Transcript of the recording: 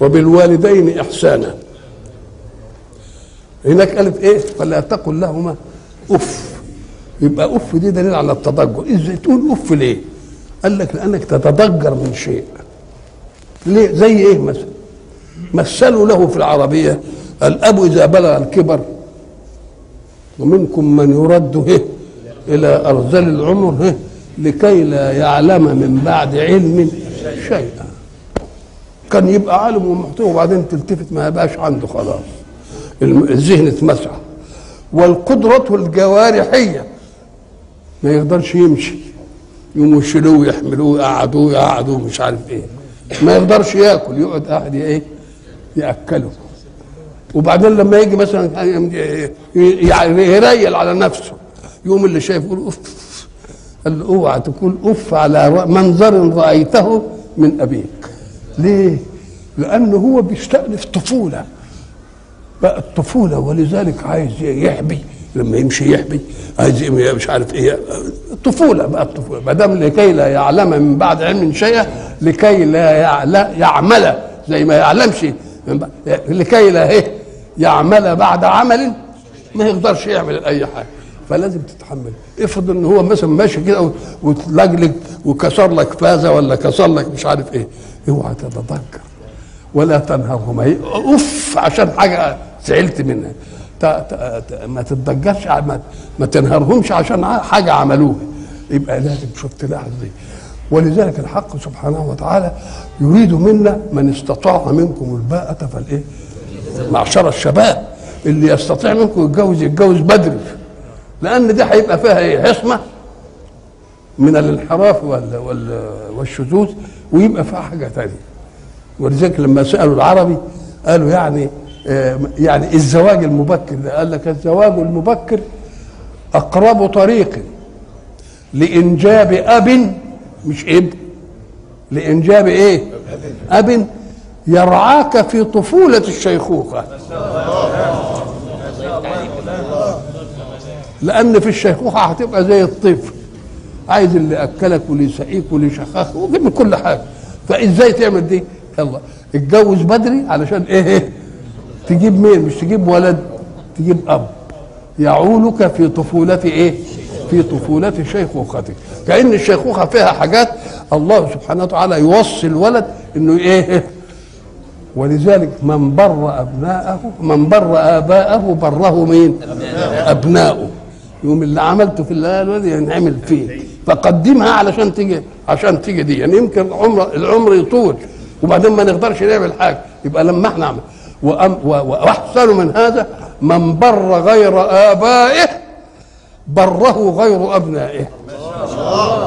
وبالوالدين احسانا هناك قالت ايه فلا تقل لهما اف يبقى اف دي دليل على التضجر ازاي تقول اف ليه قال لك لانك تتضجر من شيء ليه زي ايه مثلا مثلوا له في العربيه الاب اذا بلغ الكبر ومنكم من يرد هه الى ارذل العمر هه لكي لا يعلم من بعد علم شيئا كان يبقى عالم ومحتوى وبعدين تلتفت ما يبقاش عنده خلاص الذهن اتمسح والقدرة الجوارحية ما يقدرش يمشي يقوموا يشيلوه ويحملوه يقعدوه يقعدوه مش عارف ايه ما يقدرش ياكل يقعد قاعد ايه ياكله وبعدين لما يجي مثلا يريل على نفسه يقوم اللي شايف يقول اوف قال له اوعى تقول اوف على منظر رايته من ابيك ليه؟ لانه هو بيستأنف طفوله بقى الطفوله ولذلك عايز يحبي لما يمشي يحبي عايز مش عارف ايه الطفوله بقى الطفوله ما دام لكي لا يعلم من بعد علم شيئا لكي لا يعمل زي ما يعلمش لكي لا ايه يعمل بعد عمل ما يقدرش يعمل اي حاجه فلازم تتحمل افرض ان هو مثلا ماشي كده وتلجلج وكسر لك فازه ولا كسر لك مش عارف ايه اوعى تتذكر ولا تنهرهما اوف عشان حاجه زعلت منها ما تتضجرش ما, ما تنهرهمش عشان حاجه عملوها يبقى لازم شوف تلاحظ دي ولذلك الحق سبحانه وتعالى يريد منا من استطاع منكم الباءة فالايه معشر الشباب اللي يستطيع منكم يتجوز يتجوز بدري لان دي هيبقى فيها ايه عصمه من الانحراف وال وال والشذوذ ويبقى فيها حاجه ثانيه ولذلك لما سالوا العربي قالوا يعني آه يعني الزواج المبكر ده قال لك الزواج المبكر اقرب طريق لانجاب اب مش ابن لانجاب ايه اب يرعاك في طفوله الشيخوخه لان في الشيخوخه هتبقى زي الطفل عايز اللي اكلك واللي يسقيك واللي يشخخك وجيب كل حاجه فازاي تعمل دي يلا اتجوز بدري علشان ايه, إيه؟ تجيب مين مش تجيب ولد تجيب اب يعولك في طفولة ايه في طفولة شيخوختك كأن الشيخوخة فيها حاجات الله سبحانه وتعالى يوصي الولد انه ايه ولذلك من بر ابناءه من بر اباءه بره مين ابناؤه يوم اللي عملته في الولد ينعمل فيه فقدمها علشان تيجي عشان تيجي دي يعني يمكن عمر العمر يطول وبعدين ما نقدرش نعمل حاجه يبقى لما احنا نعمل واحسن من هذا من بر غير ابائه بره غير ابنائه